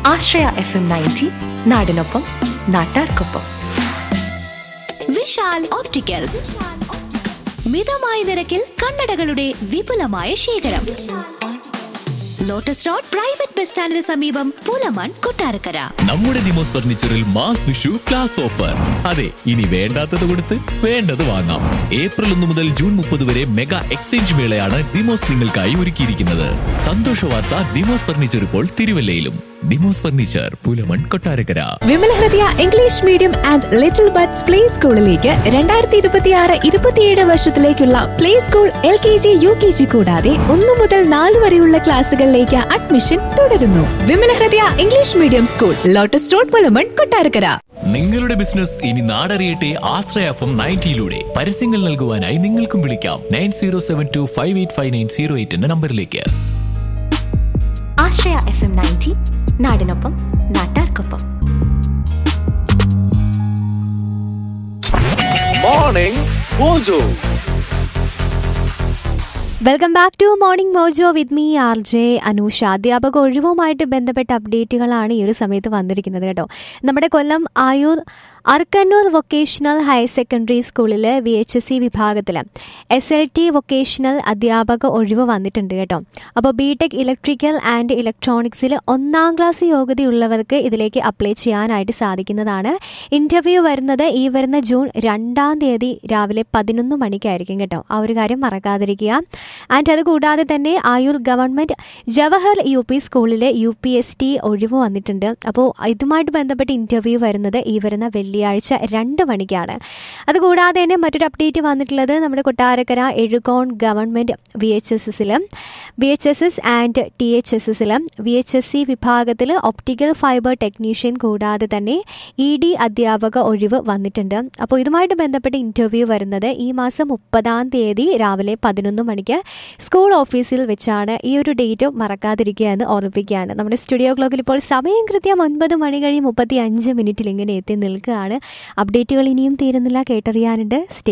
ആശ്രയ F M ninety നാടിനൊപ്പം നാട്ടാർക്കൊപ്പം Vishal opticals മിതമായ നിരക്കിൽ കണ്ണടകളുടെ വിപുലമായ ശേഖരം ലോട്ടസ് റോഡ് പ്രൈവറ്റ് ബസ് സ്റ്റാൻഡിന് സമീപം പൂലമൺ കൊട്ടാരക്കര നമ്മുടെ ദിമോസ് ഫർണിച്ചറിൽ മാസ് വിഷു ക്ലാസ് ഓഫർ അതെ ഇനി വേണ്ടാത്തത് കൊടുത്ത് വേണ്ടത് വാങ്ങാം ഏപ്രിൽ ഒന്ന് മുതൽ ജൂൺ മുപ്പത് വരെ മെഗാ എക്സ്ചേഞ്ച് മേളയാണ് ദിമോസ് നിങ്ങൾക്കായി ഒരുക്കിയിരിക്കുന്നത് സന്തോഷ വാർത്ത ദിമോസ് ഫർണിച്ചർ ഇപ്പോൾ തിരുവല്ലയിലും ദിമോസ് furniture Pulamon Kottarakkara Vimalahridaya English medium and little buds play സ്കൂളിലേക്ക് രണ്ടായിരത്തി ഇരുപത്തിയാറ് ഇരുപത്തിയേഴ് വർഷത്തിലേക്കുള്ള play school L K G U K G കൂടാതെ ഒന്നു മുതൽ നാല് വരെയുള്ള ക്ലാസുകളിലേക്ക് അഡ്മിഷൻ തുടരുന്നു Vimalahridaya English medium school lotus road Pulamon Kottarakkara നിങ്ങളുടെ ബിസിനസ് ഇനി നാടറിയട്ടെ ആശ്രയ എഫ് എം നയൻറ്റിയിലൂടെ പരസ്യങ്ങൾ നൽകുവാനായി നിങ്ങൾക്കും വിളിക്കാം nine zero seven two five eight five nine zero eight എന്ന നമ്പറിലേക്ക് ആശ്രയ എഫ് എം നയൻറ്റി നാടിനൊപ്പം നാട്ടാർക്കൊപ്പം Morning Mojo. Welcome back to morning mojo with me R J Anusha അധ്യാപക ഒഴിവുമായിട്ട് ബന്ധപ്പെട്ട അപ്ഡേറ്റുകളാണ് ഈ ഒരു സമയത്ത് വന്നിരിക്കുന്നത് കേട്ടോ നമ്മുടെ Kollam Ayur Arkannur vocational higher secondary സ്കൂളിൽ വി എച്ച് എസ് സി വിഭാഗത്തിൽ എസ് എൽ ടി വൊക്കേഷണൽ അധ്യാപക ഒഴിവ് വന്നിട്ടുണ്ട് കേട്ടോ അപ്പോൾ ബി ടെക് ഇലക്ട്രിക്കൽ ആൻഡ് ഇലക്ട്രോണിക്സിൽ ഒന്നാം ക്ലാസ് യോഗ്യതയുള്ളവർക്ക് ഇതിലേക്ക് അപ്ലൈ ചെയ്യാനായിട്ട് സാധിക്കുന്നതാണ് ഇൻ്റർവ്യൂ വരുന്നത് ഈ വരുന്ന ജൂൺ രണ്ടാം തീയതി രാവിലെ പതിനൊന്ന് മണിക്കായിരിക്കും കേട്ടോ ആ ഒരു കാര്യം മറക്കാതിരിക്കുക ആൻഡ് അത് കൂടാതെ തന്നെ Ayur government Jawahar U P സ്കൂളിലെ യു പി എസ് ടി ഒഴിവ് വന്നിട്ടുണ്ട് അപ്പോൾ ഇതുമായിട്ട് ബന്ധപ്പെട്ട് ഇൻ്റർവ്യൂ വരുന്നത് ഈ വരുന്ന വെള്ളിയാഴ്ച രണ്ട് മണിക്കാണ് അതുകൂടാതെ തന്നെ മറ്റൊരു അപ്ഡേറ്റ് വന്നിട്ടുള്ളത് നമ്മുടെ Kottarakkara Ezhukone government V H S എസിലും B H S S and T H S എസിലും വി എച്ച് എസ് സി വിഭാഗത്തിൽ ഒപ്റ്റിക്കൽ ഫൈബർ ടെക്നീഷ്യൻ കൂടാതെ തന്നെ ഇ ഡി അധ്യാപക ഒഴിവ് വന്നിട്ടുണ്ട് അപ്പോൾ ഇതുമായിട്ട് ബന്ധപ്പെട്ട് ഇൻ്റർവ്യൂ വരുന്നത് ഈ മാസം മുപ്പതാം തീയതി രാവിലെ പതിനൊന്ന് മണിക്ക് സ്കൂൾ ഓഫീസിൽ വെച്ചാണ് ഈ ഒരു ഡേറ്റ് മറക്കാതിരിക്കുക എന്ന് ഓർമ്മിപ്പിക്കുകയാണ് നമ്മുടെ സ്റ്റുഡിയോ ക്ലോക്കിൽ ഇപ്പോൾ സമയം കൃത്യം ഒൻപത് മണി കഴിഞ്ഞ് മുപ്പത്തി അഞ്ച് മിനിറ്റിൽ ഇങ്ങനെ എത്തി നിൽക്കുകയാണ് അപ്ഡേറ്റുകൾ ഇനിയും തീരുന്നില്ല കേട്ടറിയാനുണ്ട് സ്റ്റേ